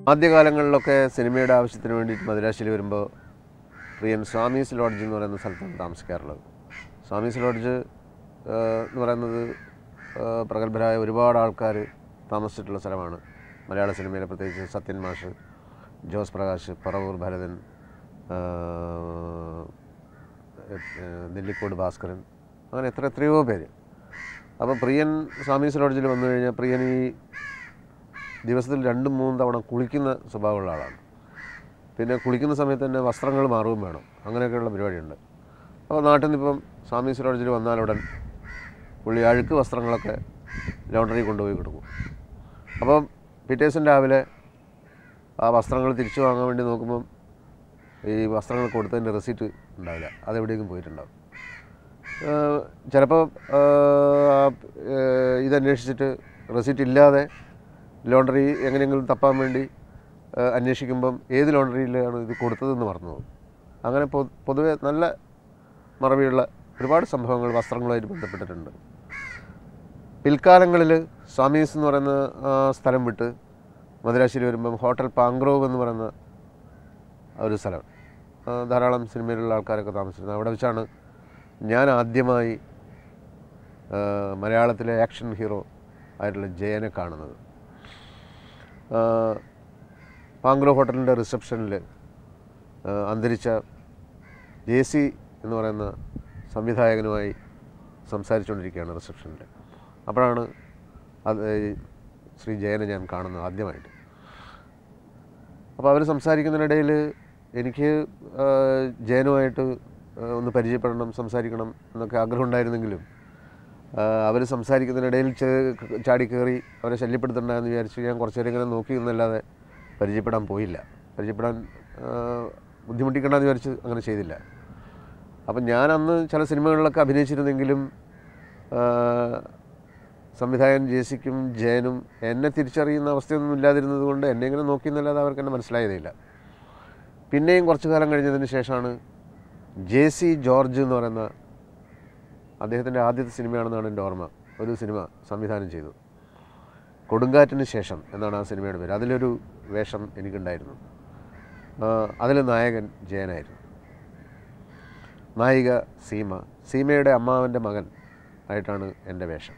ആദ്യകാലങ്ങളിലൊക്കെ സിനിമയുടെ ആവശ്യത്തിന് വേണ്ടിയിട്ട് മദിരാശിയിൽ വരുമ്പോൾ പ്രിയൻ സ്വാമീസ് ലോഡ്ജ് എന്ന് പറയുന്ന സ്ഥലത്താണ് താമസിക്കാറുള്ളത് സ്വാമീസ് ലോഡ്ജ് ആ, എന്ന് പറയുന്നത് ആ, പ്രഗത്ഭരായ ഒരുപാട് ആൾക്കാർ താമസിച്ചിട്ടുള്ള സ്ഥലമാണ് മലയാള സിനിമയിലെ പ്രത്യേകിച്ച് സത്യൻ മാഷ് ജോസ് പ്രകാശ് പറവൂർ ഭരതൻ ആ, ഏഹ്, നെല്ലിക്കോട് ഭാസ്കരൻ അങ്ങനെ എത്ര എത്രയോ പേര് അപ്പോൾ പ്രിയൻ സ്വാമീസ് ലോഡ്ജിൽ വന്നു കഴിഞ്ഞാൽ പ്രിയൻ ഈ ദിവസത്തിൽ രണ്ടും മൂന്നും തവണ കുളിക്കുന്ന സ്വഭാവമുള്ള ആളാണ് പിന്നെ കുളിക്കുന്ന സമയത്ത് തന്നെ വസ്ത്രങ്ങൾ മാറുകയും വേണം അങ്ങനെയൊക്കെയുള്ള പരിപാടിയുണ്ട് അപ്പോൾ നാട്ടിൽ നിന്ന് ഇപ്പം സ്വാമീസ് ലോഡ്ജിൽ വന്നാലുടൻ പുള്ളി അഴുക്ക് വസ്ത്രങ്ങളൊക്കെ ലോണ്ടറി കൊണ്ടുപോയി കൊടുക്കും അപ്പം പിറ്റേ ദിവസം രാവിലെ ആ വസ്ത്രങ്ങൾ തിരിച്ചു വാങ്ങാൻ വേണ്ടി നോക്കുമ്പം ഈ വസ്ത്രങ്ങൾ കൊടുത്തതിൻ്റെ റെസീറ്റ് ഉണ്ടാവില്ല അതെവിടെയെങ്കിലും പോയിട്ടുണ്ടാവും ചിലപ്പോൾ ഇതന്വേഷിച്ചിട്ട് റെസീറ്റ് ഇല്ലാതെ ലോണ്ടറി എങ്ങനെയെങ്കിലും തപ്പാൻ വേണ്ടി ആ, അന്വേഷിക്കുമ്പം ഏത് ലോണ്ടറിയിലാണ് ഇത് കൊടുത്തതെന്ന് മറന്നു പോകും അങ്ങനെ പൊ- പൊതുവെ നല്ല മറവിയുള്ള ഒരുപാട് സംഭവങ്ങൾ വസ്ത്രങ്ങളുമായിട്ട് ബന്ധപ്പെട്ടിട്ടുണ്ട് പിൽക്കാലങ്ങളിൽ സ്വാമീസ് എന്ന് പറയുന്ന ആ, സ്ഥലം വിട്ട് മദുരാശിയിൽ വരുമ്പം ഹോട്ടൽ പാങ്ക്രോവ് എന്ന് പറയുന്ന ഒരു സ്ഥലം ആ, ധാരാളം സിനിമയിലുള്ള ആൾക്കാരൊക്കെ താമസിച്ചിരുന്നത് അവിടെ വെച്ചാണ് ഞാൻ ആദ്യമായി ആ, മലയാളത്തിലെ ആക്ഷൻ ഹീറോ ആയിട്ടുള്ള ജയനെ കാണുന്നത് ആ, പാങ്ക്രോ ഹോട്ടലിൻ്റെ റിസപ്ഷനിൽ അന്തരിച്ച ജെ സി എന്ന് പറയുന്ന സംവിധായകനുമായി സംസാരിച്ചുകൊണ്ടിരിക്കുകയാണ് റിസപ്ഷനിൽ അപ്പോഴാണ് അത് ഈ ശ്രീ ജയനെ ഞാൻ കാണുന്നത് ആദ്യമായിട്ട് അപ്പോൾ അവർ സംസാരിക്കുന്നതിനിടയിൽ എനിക്ക് ആ, ജയനുമായിട്ട് ആ, ഒന്ന് പരിചയപ്പെടണം സംസാരിക്കണം എന്നൊക്കെ ആഗ്രഹം ഉണ്ടായിരുന്നെങ്കിലും അവർ സംസാരിക്കുന്നതിനിടയിൽ ചെ- ചാടി കയറി അവരെ ശല്യപ്പെടുത്തണ്ടെന്ന് വിചാരിച്ച് ഞാൻ കുറച്ച് നേരം ഇങ്ങനെ നോക്കി എന്നല്ലാതെ പരിചയപ്പെടാൻ പോയില്ല പരിചയപ്പെടാൻ ആ, ബുദ്ധിമുട്ടിക്കണ്ടെന്ന് വിചാരിച്ച് അങ്ങനെ ചെയ്തില്ല അപ്പം ഞാൻ അന്ന് ചില സിനിമകളിലൊക്കെ അഭിനയിച്ചിരുന്നെങ്കിലും ആ, സംവിധായകൻ ജേസിക്കും ജയനും എന്നെ തിരിച്ചറിയുന്ന അവസ്ഥയൊന്നും ഇല്ലാതിരുന്നത് കൊണ്ട് എന്നെ ഇങ്ങനെ നോക്കിയെന്നല്ലാതെ അവർക്ക് എന്നെ മനസ്സിലായതേയില്ല പിന്നെയും കുറച്ചു കാലം കഴിഞ്ഞതിന് ശേഷമാണ് ജെ സി ജോർജ് എന്ന് പറയുന്ന അദ്ദേഹത്തിൻ്റെ ആദ്യത്തെ സിനിമയാണെന്നാണ് എൻ്റെ ഓർമ്മ ഒരു സിനിമ സംവിധാനം ചെയ്തു കൊടുങ്കാറ്റിന് ശേഷം എന്നാണ് ആ സിനിമയുടെ പേര് അതിലൊരു വേഷം എനിക്കുണ്ടായിരുന്നു അതിൽ നായകൻ ജയനായിരുന്നു നായിക സീമ സീമയുടെ അമ്മാവൻ്റെ മകൻ ആയിട്ടാണ് എൻ്റെ വേഷം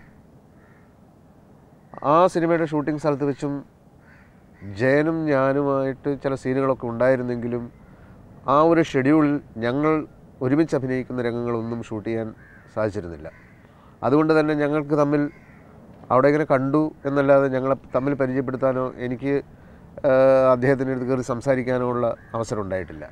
ആ സിനിമയുടെ ഷൂട്ടിംഗ് സ്ഥലത്ത് വെച്ചും ജയനും ഞാനുമായിട്ട് ചില സീനുകളൊക്കെ ഉണ്ടായിരുന്നെങ്കിലും ആ ഒരു ഷെഡ്യൂളിൽ ഞങ്ങൾ ഒരുമിച്ച് അഭിനയിക്കുന്ന രംഗങ്ങളൊന്നും ഷൂട്ട് ചെയ്യാൻ സാധിച്ചിരുന്നില്ല അതുകൊണ്ട് തന്നെ ഞങ്ങൾക്ക് തമ്മിൽ അവിടെ ഇങ്ങനെ കണ്ടു എന്നല്ലാതെ ഞങ്ങളെ തമ്മിൽ പരിചയപ്പെടുത്താനോ എനിക്ക് ആ, അദ്ദേഹത്തിൻ്റെ അടുത്ത് കയറി സംസാരിക്കാനോ ഉള്ള അവസരം ഉണ്ടായിട്ടില്ല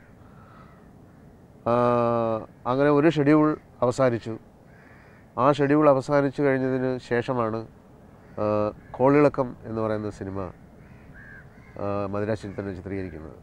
ആ, അങ്ങനെ ഒരു ഷെഡ്യൂൾ അവസാനിച്ചു ആ ഷെഡ്യൂൾ അവസാനിച്ചു കഴിഞ്ഞതിന് ശേഷമാണ് ആ, കോളിളക്കം എന്ന് പറയുന്ന സിനിമ ആ, മദിരാശിയിൽ തന്നെ ചിത്രീകരിക്കുന്നത്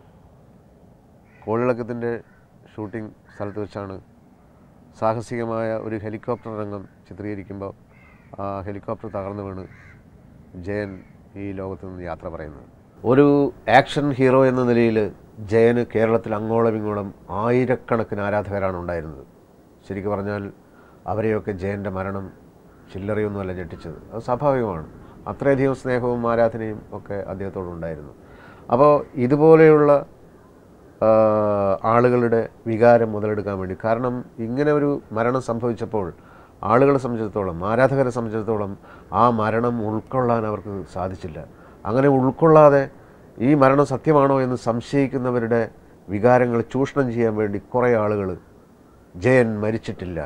കോളിളക്കത്തിൻ്റെ ഷൂട്ടിംഗ് സ്ഥലത്ത് വെച്ചാണ് സാഹസികമായ ഒരു ഹെലികോപ്റ്റർ രംഗം ചിത്രീകരിക്കുമ്പോൾ ആ ഹെലികോപ്റ്റർ തകർന്നു വീണ് ജയൻ ഈ ലോകത്ത് നിന്ന് യാത്ര പറയുന്നത് ഒരു ആക്ഷൻ ഹീറോ എന്ന നിലയിൽ ജയന് കേരളത്തിൽ അങ്ങോളം ഇങ്ങോളം ആയിരക്കണക്കിന് ആരാധകരാണ് ഉണ്ടായിരുന്നത് ശരിക്കും പറഞ്ഞാൽ അവരെയൊക്കെ ജയൻ്റെ മരണം ചില്ലറയൊന്നുമല്ല ഞെട്ടിച്ചത് അത് സ്വാഭാവികമാണ് അത്രയധികം സ്നേഹവും ആരാധനയും ഒക്കെ അദ്ദേഹത്തോടുണ്ടായിരുന്നു അപ്പോൾ ഇതുപോലെയുള്ള ആ, ആളുകളുടെ വികാരം മുതലെടുക്കാൻ വേണ്ടി കാരണം ഇങ്ങനെ ഒരു മരണം സംഭവിച്ചപ്പോൾ ആളുകളെ സംബന്ധിച്ചിടത്തോളം ആരാധകരെ സംബന്ധിച്ചിടത്തോളം ആ മരണം ഉൾക്കൊള്ളാൻ അവർക്ക് സാധിച്ചില്ല അങ്ങനെ ഉൾക്കൊള്ളാതെ ഈ മരണം സത്യമാണോ എന്ന് സംശയിക്കുന്നവരുടെ വികാരങ്ങൾ ചൂഷണം ചെയ്യാൻ വേണ്ടി കുറേ ആളുകൾ ജയൻ മരിച്ചിട്ടില്ല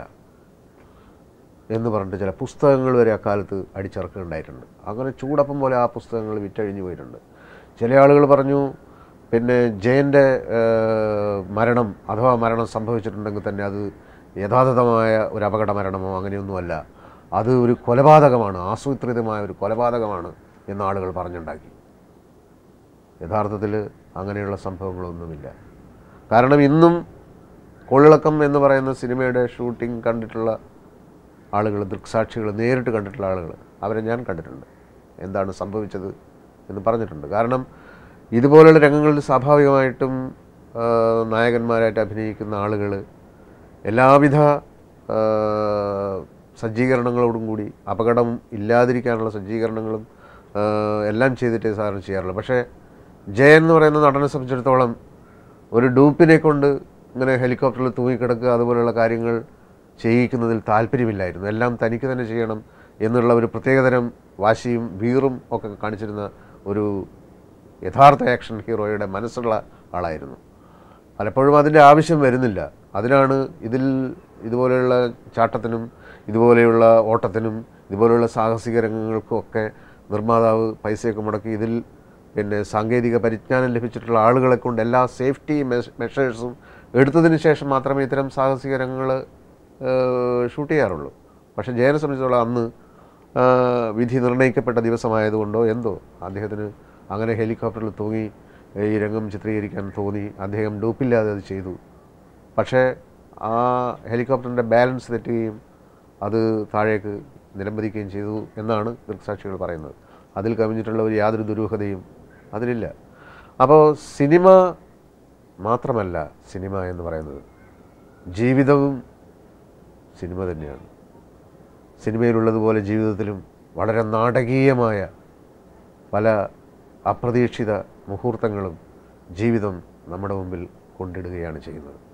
എന്ന് പറഞ്ഞിട്ട് ചില പുസ്തകങ്ങൾ വരെ അക്കാലത്ത് അടിച്ചിറക്കുന്നുണ്ടായിട്ടുണ്ട് അങ്ങനെ ചൂടപ്പം പോലെ ആ പുസ്തകങ്ങൾ വിറ്റഴിഞ്ഞു പോയിട്ടുണ്ട് ചില ആളുകൾ പറഞ്ഞു പിന്നെ ജയൻ്റെ ഏഹ്, മരണം അഥവാ മരണം സംഭവിച്ചിട്ടുണ്ടെങ്കിൽ തന്നെ അത് യഥാർത്ഥമായ ഒരു അപകട മരണമോ അങ്ങനെയൊന്നുമല്ല അത് ഒരു കൊലപാതകമാണ് ആസൂത്രിതമായ ഒരു കൊലപാതകമാണ് എന്ന് ആളുകൾ പറഞ്ഞുണ്ടാക്കി യഥാർത്ഥത്തിൽ അങ്ങനെയുള്ള സംഭവങ്ങളൊന്നുമില്ല കാരണം ഇന്നും കൊള്ളിളക്കം എന്ന് പറയുന്ന സിനിമയുടെ ഷൂട്ടിംഗ് കണ്ടിട്ടുള്ള ആളുകൾ ദൃക്സാക്ഷികൾ നേരിട്ട് കണ്ടിട്ടുള്ള ആളുകൾ അവരെ ഞാൻ കണ്ടിട്ടുണ്ട് എന്താണ് സംഭവിച്ചത് എന്ന് പറഞ്ഞിട്ടുണ്ട് കാരണം ഇതുപോലുള്ള രംഗങ്ങളിൽ സ്വാഭാവികമായിട്ടും ആ, നായകന്മാരായിട്ട് അഭിനയിക്കുന്ന ആളുകൾ എല്ലാവിധ ആ, സജ്ജീകരണങ്ങളോടും കൂടി അപകടം ഇല്ലാതിരിക്കാനുള്ള സജ്ജീകരണങ്ങളും ആ, എല്ലാം ചെയ്തിട്ടേ സാധാരണ ചെയ്യാറുള്ളൂ പക്ഷേ ജയൻ എന്ന് പറയുന്ന നടനെ സംബന്ധിച്ചിടത്തോളം ഒരു ഡൂപ്പിനെ കൊണ്ട് ഇങ്ങനെ ഹെലികോപ്റ്ററിൽ തൂങ്ങിക്കിടക്കുക അതുപോലെയുള്ള കാര്യങ്ങൾ ചെയ്യിക്കുന്നതിൽ താല്പര്യമില്ലായിരുന്നു എല്ലാം തനിക്ക് തന്നെ ചെയ്യണം എന്നുള്ള ഒരു പ്രത്യേകതരം വാശിയും വീറും ഒക്കെ കാണിച്ചിരുന്ന ഒരു യഥാർത്ഥ ആക്ഷൻ ഹീറോയുടെ മനസ്സുള്ള ആളായിരുന്നു പലപ്പോഴും അതിൻ്റെ ആവശ്യം വരുന്നില്ല അതിനാണ് ഇതിൽ ഇതുപോലെയുള്ള ചാട്ടത്തിനും ഇതുപോലെയുള്ള ഓട്ടത്തിനും ഇതുപോലെയുള്ള സാഹസിക രംഗങ്ങൾക്കും ഒക്കെ നിർമ്മാതാവ് പൈസയൊക്കെ മുടക്കി ഇതിൽ പിന്നെ സാങ്കേതിക പരിജ്ഞാനം ലഭിച്ചിട്ടുള്ള ആളുകളെ കൊണ്ട് എല്ലാ സേഫ്റ്റി മെഷേഴ്സും എടുത്തതിന് ശേഷം മാത്രമേ ഇത്തരം സാഹസിക രംഗങ്ങൾ ഷൂട്ട് ചെയ്യാറുള്ളൂ പക്ഷേ ജയനെ സംബന്ധിച്ചിടത്തോളം അന്ന് ആ, വിധി നിർണ്ണയിക്കപ്പെട്ട ദിവസമായതുകൊണ്ടോ എന്തോ അദ്ദേഹത്തിന് അങ്ങനെ ഹെലികോപ്റ്ററിൽ തൂങ്ങി ഈ രംഗം ചിത്രീകരിക്കാൻ തോന്നി അദ്ദേഹം ഡൂപ്പില്ലാതെ അത് ചെയ്തു പക്ഷേ ആ ഹെലികോപ്റ്ററിൻ്റെ ബാലൻസ് തെറ്റുകയും അത് താഴേക്ക് നിലംപതിക്കുകയും ചെയ്തു എന്നാണ് ദൃക്സാക്ഷികൾ പറയുന്നത് അതിൽ കവിഞ്ഞിട്ടുള്ള ഒരു യാതൊരു ദുരൂഹതയും അതിലില്ല അപ്പോൾ സിനിമ മാത്രമല്ല സിനിമ എന്ന് പറയുന്നത് ജീവിതവും സിനിമ തന്നെയാണ് സിനിമയിലുള്ളതുപോലെ ജീവിതത്തിലും വളരെ നാടകീയമായ പല അപ്രതീക്ഷിത മുഹൂർത്തങ്ങളും ജീവിതം നമ്മുടെ മുമ്പിൽ കൊണ്ടിടുകയാണ് ചെയ്യുന്നത്